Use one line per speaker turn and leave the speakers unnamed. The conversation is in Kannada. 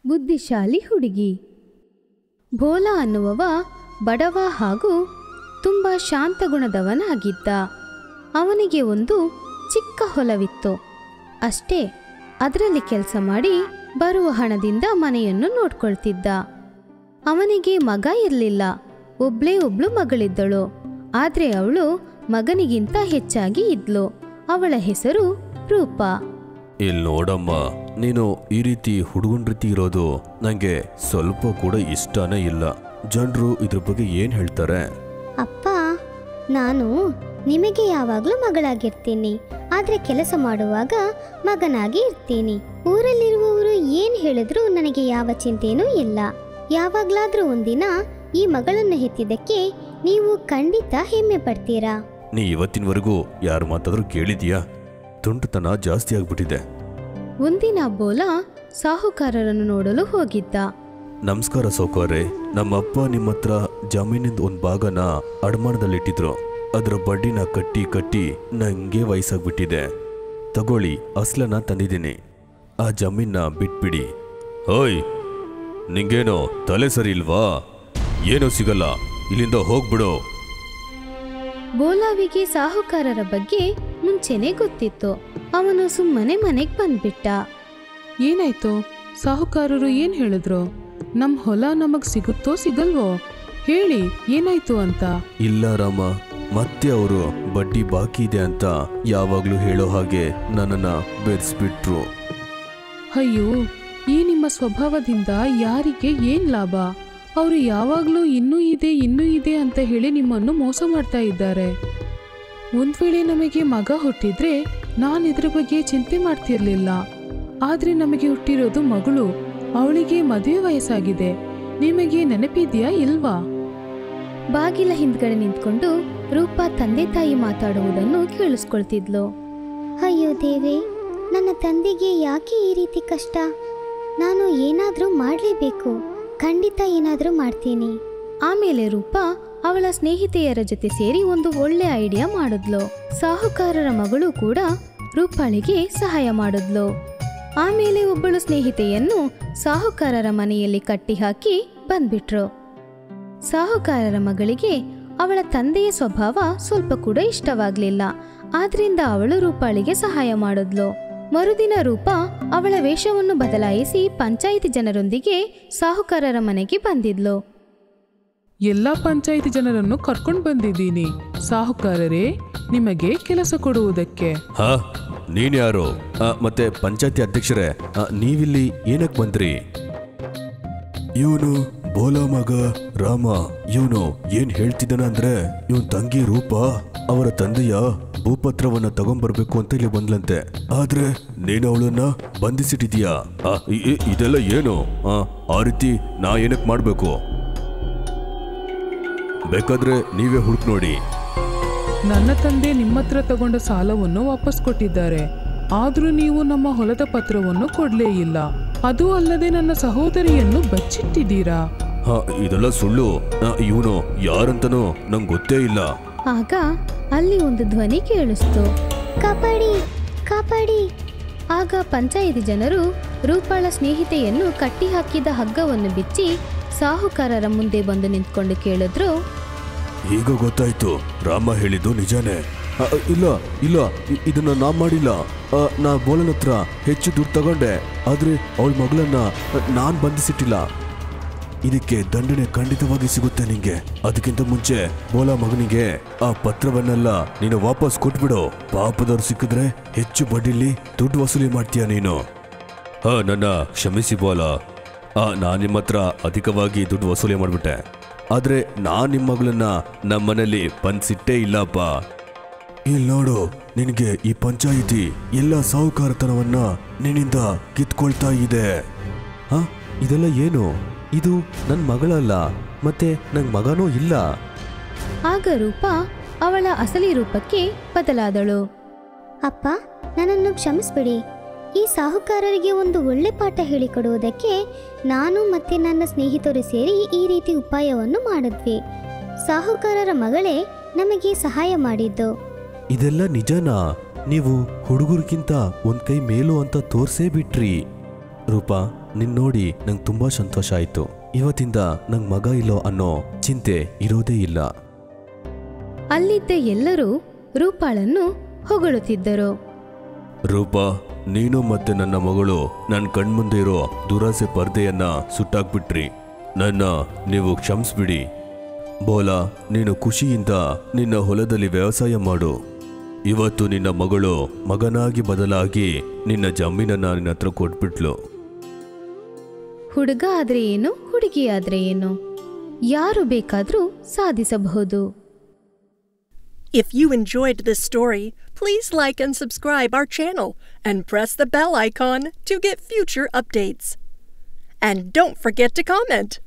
ಬುದ್ಧಿಶಾಲಿ ಹುಡುಗಿ ಭೋಲಾ ಅನ್ನುವವ ಬಡವ ಹಾಗೂ ತುಂಬ ಶಾಂತ ಗುಣದವನಾಗಿದ್ದ ಅವನಿಗೆ ಒಂದು ಚಿಕ್ಕ ಹೊಲವಿತ್ತು ಅಷ್ಟೇ ಅದರಲ್ಲಿ ಕೆಲಸ ಮಾಡಿ ಬರುವ ಹಣದಿಂದ ಮನೆಯನ್ನು ನೋಡ್ಕೊಳ್ತಿದ್ದ ಅವನಿಗೆ ಮಗ ಇರಲಿಲ್ಲ ಒಬ್ಳೇ ಒಬ್ಳು ಮಗಳಿದ್ದಳು ಆದರೆ ಅವಳು ಮಗನಿಗಿಂತ ಹೆಚ್ಚಾಗಿ ಇದ್ಲು ಅವಳ ಹೆಸರು ರೂಪಾ
ಇಲ್ಲಿ ನೋಡಮ್ಮ ನೀನು ಈ ರೀತಿ ಹುಡುಗನ ರೀತಿ ಇರೋದು ನನಗೆ ಸ್ವಲ್ಪ ಕೂಡ ಇಷ್ಟನೇ ಇಲ್ಲ ಜನರು ಇದ್ರ ಬಗ್ಗೆ ಏನು ಹೇಳ್ತಾರೆ
ಅಪ್ಪ ನಾನು ನಿಮಗೆ ಯಾವಾಗಲೂ ಮಗಳಾಗಿರ್ತೀನಿ ಆದರೆ ಕೆಲಸ ಮಾಡುವಾಗ ಮಗನಾಗಿ ಇರ್ತೀನಿ ಊರಲ್ಲಿರುವವರು ಏನು ಹೇಳಿದ್ರೂ ನನಗೆ ಯಾವ ಚಿಂತೆನೂ ಇಲ್ಲ ಯಾವಾಗಲಾದ್ರೂ ಒಂದಿನ ಈ ಮಗಳನ್ನು ಹೆತ್ತಿದ್ದಕ್ಕೆ ನೀವು ಖಂಡಿತ ಹೆಮ್ಮೆ ಪಡ್ತೀರಾ
ನೀ ಇವತ್ತಿನವರೆಗೂ ಯಾರು ಮಾತಾದ್ರೂ ಕೇಳಿದ್ಯಾ ತುಂಟತನ ಜಾಸ್ತಿ ಆಗ್ಬಿಟ್ಟಿದೆ
ಒಂದಿನ ಬೋಲಾ ಸಾಹುಕಾರರನ್ನು ನೋಡಲು ಹೋಗಿದ್ದ
ನಮಸ್ಕಾರ ಸೌಕರ್ಯ ನಮ್ಮಪ್ಪ ನಿಮ್ಮ ಹತ್ರ ಜಮೀನಿಂದ ಒಂದು ಭಾಗನ ಅಡಮಾನದಲ್ಲಿಟ್ಟಿದ್ರು ಅದರ ಬಡ್ಡಿನ ಕಟ್ಟಿ ಕಟ್ಟಿ ನಂಗೆ ವಯಸ್ಸಾಗ್ಬಿಟ್ಟಿದೆ ತಗೊಳ್ಳಿ ಅಸ್ಲನ ತಂದಿದ್ದೀನಿ ಆ ಜಮೀನ ಬಿಟ್ಬಿಡಿ ಓಯ್ ನಿಂಗೇನೋ ತಲೆ ಸರಿ ಇಲ್ವಾ ಏನೂ ಸಿಗಲ್ಲ ಇಲ್ಲಿಂದ ಹೋಗ್ಬಿಡು
ಬೋಲಾವಿಗೆ ಸಾಹುಕಾರರ ಬಗ್ಗೆ ಮುಂಚೆನೆ ಗೊತ್ತಿತ್ತು ಅವನು ಸುಮ್ಮನೆ ಮನೆಗೆ ಬಂದ್ಬಿಟ್ಟ
ಏನಾಯ್ತು ಸಾಹುಕಾರರು ಏನ್ ಹೇಳಿದ್ರು ನಮ್ ಹೊಲ ನಮಗ್ ಸಿಗುತ್ತೋ ಸಿಗಲ್ವೋ ಹೇಳಿ ಏನಾಯ್ತು ಅಂತ
ಇಲ್ಲ ರಾಮ ಮತ್ತೆ ಅವರು ಬಡ್ಡಿ ಬಾಕಿ ಇದೆ ಅಂತ ಯಾವಾಗ್ಲೂ ಹೇಳೋ ಹಾಗೆ ನನ್ನನ್ನ ಬೆರೆಸ್ಬಿಟ್ರು
ಅಯ್ಯೋ ಈ ನಿಮ್ಮ ಸ್ವಭಾವದಿಂದ ಯಾರಿಗೆ ಏನ್ ಲಾಭ ಅವರು ಯಾವಾಗಲೂ ಇನ್ನೂ ಇದೆ ಇನ್ನೂ ಇದೆ ಅಂತ ಹೇಳಿ ನಿಮ್ಮನ್ನು ಮೋಸ ಮಾಡ್ತಾ ಇದ್ದಾರೆ ಒಂದ್ ವೇಳೆ ನಮಗೆ ಮಗ ಹುಟ್ಟಿದ್ರೆ ನಾನು ಇದ್ರ ಬಗ್ಗೆ ಚಿಂತೆ ಮಾಡ್ತಿರ್ಲಿಲ್ಲ ಆದ್ರೆ ನಮಗೆ ಹುಟ್ಟಿರೋದು ಮಗಳು ಅವಳಿಗೆ ಮದುವೆ ವಯಸ್ಸಾಗಿದೆ ನಿಮಗೆ ನೆನಪಿದ್ಯಾ ಇಲ್ವಾ
ಬಾಗಿಲ ಹಿಂದ್ಗಡೆ ನಿಂತ್ಕೊಂಡು ರೂಪಾ ತಂದೆ ತಾಯಿ ಮಾತಾಡುವುದನ್ನು ಕೇಳಿಸ್ಕೊಳ್ತಿದ್ಲು
ಅಯ್ಯೋ ದೇವಿ ನನ್ನ ತಂದೆಗೆ ಯಾಕೆ ಈ ರೀತಿ ಕಷ್ಟ ನಾನು ಏನಾದರೂ ಮಾಡಲೇಬೇಕು ಖಂಡಿತ ಏನಾದರೂ ಮಾಡ್ತೀನಿ
ಆಮೇಲೆ ರೂಪಾ ಅವಳ ಸ್ನೇಹಿತೆಯರ ಜೊತೆ ಸೇರಿ ಒಂದು ಒಳ್ಳೆ ಐಡಿಯಾ ಮಾಡಿದ್ಲು ಸಾಹುಕಾರರ ಮಗಳು ಕೂಡ ರೂಪಾಳಿಗೆ ಸಹಾಯ ಮಾಡಿದ್ಲು ಆಮೇಲೆ ಒಬ್ಬಳು ಸ್ನೇಹಿತೆಯನ್ನು ಸಾಹುಕಾರರ ಮನೆಯಲ್ಲಿ ಕಟ್ಟಿ ಹಾಕಿ ಬಂದ್ಬಿಟ್ರು ಸಾಹುಕಾರರ ಮಗಳಿಗೆ ಅವಳ ತಂದೆಯ ಸ್ವಭಾವ ಸ್ವಲ್ಪ ಕೂಡ ಇಷ್ಟವಾಗ್ಲಿಲ್ಲ ಆದ್ರಿಂದ ಅವಳು ರೂಪಾಳಿಗೆ ಸಹಾಯ ಮಾಡಿದ್ಲು ಮರುದಿನ ರೂಪಾ ಅವಳ ವೇಷವನ್ನು ಬದಲಾಯಿಸಿ ಪಂಚಾಯಿತಿ ಜನರೊಂದಿಗೆ ಸಾಹುಕಾರರ ಮನೆಗೆ ಬಂದಿದ್ಲು
ಎಲ್ಲ ಪಂಚಾಯಿತಿ ಜನರನ್ನು ಕರ್ಕೊಂಡು ಬಂದಿದ್ದೀನಿ ಸಾಹುಕಾರರೇ ನಿಮಗೆ ಕೆಲಸ ಕೊಡುವುದಕ್ಕೆ
ಹಾ ನೀನ್ ಯಾರು ಆ, ಮತ್ತೆ ಪಂಚಾಯತಿ ಅಧ್ಯಕ್ಷರೇ ಆ, ನೀವಿಲ್ಲಿ ಏನಕ್ ಬಂದ್ರಿ ಇವನು ಬೋಲಾ ಮಗ ರಾಮ ಇವನು ಏನ್ ಹೇಳ್ತಿದ್ದಾನ ಅಂದ್ರೆ ಇವನ್ ತಂಗಿ ರೂಪ ಅವರ ತಂದೆಯ ಭೂಪತ್ರವನ್ನ ತಗೊಂಡ್ಬರ್ಬೇಕು ಅಂತ ಇಲ್ಲಿ ಬಂದ್ಲಂತೆ ಆದ್ರೆ ನೀನು ಅವಳನ್ನ ಬಂಧಿಸಿಟ್ಟಿದ್ಯಾ ಆ, ಇ- ಇ- ಇದೆಲ್ಲ ಏನು ಆ, ಆ ರೀತಿ ನಾ ಏನಕ್ ಮಾಡ್ಬೇಕು ಬೇಕಾದ್ರೆ ನೀವೇ ಹುಡುಕ್ ನೋಡಿ
ನನ್ನ ತಂದೆ ನಿಮ್ಮ ಹತ್ರ ತಗೊಂಡ ಸಾಲವನ್ನು ವಾಪಸ್ ಕೊಟ್ಟಿದ್ದಾರೆ ಆದ್ರೂ ನೀವು ನಮ್ಮ ಹೊಲದ ಪತ್ರವನ್ನು ಕೊಡ್ಲೇ ಇಲ್ಲ ಅದು ಅಲ್ಲದೆ ನನ್ನ ಸಹೋದರಿಯನ್ನು ಬಚ್ಚಿಟ್ಟಿದ್ದೀರಾ
ಹಾ ಇದೆಲ್ಲ ಸುಳ್ಳು ಇವನು ಯಾರಂತನೂ ನಂಗೆ ಗೊತ್ತೇ ಇಲ್ಲ
ಆಗ ಅಲ್ಲಿ ಒಂದು ಧ್ವನಿ ಕೇಳಿಸ್ತು
ಕಾಪಾಡಿ ಕಾಪಾಡಿ
ಆಗ ಪಂಚಾಯಿತಿ ಜನರು ರೂಪಾಳ ಸ್ನೇಹಿತೆಯನ್ನು ಕಟ್ಟಿ ಹಾಕಿದ ಹಗ್ಗವನ್ನು ಬಿಚ್ಚಿ ಸಾಹುಕಾರರ ಮುಂದೆ ಬಂದು ನಿಂತ್ಕೊಂಡು ಕೇಳಿದ್ರು
ಈಗ ಗೊತ್ತಾಯ್ತು ರಾಮ ಹೇಳಿದ್ದು ನಿಜಾನೇ ಅ, ಅ, ಇಲ್ಲ ಇಲ್ಲ ಇ- ಇದನ್ನ ನಾ ಮಾಡಿಲ್ಲ ಅ, ನಾ ಬೋಲನ್ ಹತ್ರ ಹೆಚ್ಚು ದುಡ್ಡು ತಗೊಂಡೆ ಆದ್ರೆ ಅವಳ ಮಗಳನ್ನ ಅ, ನಾನ್ ಬಂಧಿಸಿಟ್ಟಿಲ್ಲ ಇದಕ್ಕೆ ದಂಡನೆ ಖಂಡಿತವಾಗಿ ಸಿಗುತ್ತೆ ನಿಂಗೆ ಅದಕ್ಕಿಂತ ಮುಂಚೆ ಬೋಲ ಮಗನಿಗೆ ಆ ಪತ್ರವನ್ನೆಲ್ಲ ನೀನು ವಾಪಸ್ ಕೊಟ್ಬಿಡು ಪಾಪದವ್ರು ಸಿಕ್ಕಿದ್ರೆ ಹೆಚ್ಚು ಬಡ್ಡಿಲಿ ದುಡ್ಡು ವಸೂಲಿ ಮಾಡ್ತೀಯ ನೀನು ಹಾ ನನ್ನ ಕ್ಷಮಿಸಿ ಬೋಲ ಆ ನಾನು ನಿಮ್ಮ ಹತ್ರ ಅಧಿಕವಾಗಿ ದುಡ್ಡು ವಸೂಲಿ ಮಾಡಿಬಿಟ್ಟೆ ಆದ್ರೆ ನಾನ್ ನಿಮ್ಮ ಮಗಳನ್ನ ನಮ್ಮನೇಲಿ ಬಂದ್ಸಿಟ್ಟೇ ಇಲ್ಲಪ್ಪ ಇಲ್ಲಿ ನೋಡು ನಿನಗೆ ಈ ಪಂಚಾಯಿತಿ ಎಲ್ಲ ಸಾಹುಕಾರತನವನ್ನ ನಿನ್ನಿಂದ ಕಿತ್ಕೊಳ್ತಾ ಇದೆ ಹ ಇದೆಲ್ಲ ಏನು ಇದು ನನ್ನ ಮಗಳಲ್ಲ ಮತ್ತೆ ನಂಗೆ ಮಗನೂ ಇಲ್ಲ
ಆಗ ರೂಪಾ ಅವಳ ಅಸಲಿ ರೂಪಕ್ಕೆ ಬದಲಾದಳು
ಅಪ್ಪ ನನ್ನನ್ನು ಕ್ಷಮಿಸ್ಬಿಡಿ ಈ ಸಾಹುಕಾರರಿಗೆ ಒಂದು ಒಳ್ಳೆ ಪಾಠ ಹೇಳಿಕೊಡುವುದಕ್ಕೆ ನಾನು ಮತ್ತೆ ನನ್ನ ಸ್ನೇಹಿತರು ಸೇರಿ ಈ ರೀತಿ ಉಪಾಯವನ್ನು ಮಾಡಿದ್ವಿ ಸಾಹುಕಾರರ ಮಗಳೇ ನಮಗೆ ಸಹಾಯ ಮಾಡಿದ್ದು
ಇದೆಲ್ಲ ನಿಜನಾ ನೀವು ಹುಡುಗರಿಗಿಂತ ಒಂದ್ ಕೈ ಮೇಲು ಅಂತ ತೋರ್ಸೇ ಬಿಟ್ರಿ ರೂಪಾ ನಿನ್ ನೋಡಿ ನಂಗೆ ತುಂಬಾ ಸಂತೋಷ ಆಯ್ತು ಇವತ್ತಿಂದ ನಂಗೆ ಮಗ ಇಲ್ಲೋ ಅನ್ನೋ ಚಿಂತೆ ಇರೋದೇ ಇಲ್ಲ
ಅಲ್ಲಿದ್ದ ಎಲ್ಲರೂ ರೂಪಾಳನ್ನು ಹೊಗಳುತ್ತಿದ್ದರು
ರೂಪ ನೀನು ಮತ್ತೆ ನನ್ನ ಮಗಳು ನನ್ನ ಕಣ್ಮುಂದೆ ಇರೋ ದುರಾಸೆ ಪರ್ದೆಯನ್ನ ಸುಟ್ಟಾಕ್ಬಿಟ್ರಿ ನನ್ನ ನೀವು ಕ್ಷಮಿಸ್ಬಿಡಿ ಬೋಲಾ ನೀನು ಖುಷಿಯಿಂದ ನಿನ್ನ ಹೊಲದಲ್ಲಿ ವ್ಯವಸಾಯ ಮಾಡು ಇವತ್ತು ನಿನ್ನ ಮಗಳು ಮಗನಾಗಿ ಬದಲಾಗಿ ನಿನ್ನ ಜಮೀನನ್ನ ನಿನ್ನ ಹತ್ರ ಕೊಟ್ಬಿಟ್ಲು
ಹುಡುಗ ಆದ್ರೆ ಏನು ಹುಡುಗಿ ಆದ್ರೆ ಏನು ಯಾರು ಬೇಕಾದ್ರೂ ಸಾಧಿಸಬಹುದು
If you enjoyed this story, please like and subscribe our channel and press the bell icon to get future updates. And don't forget to comment.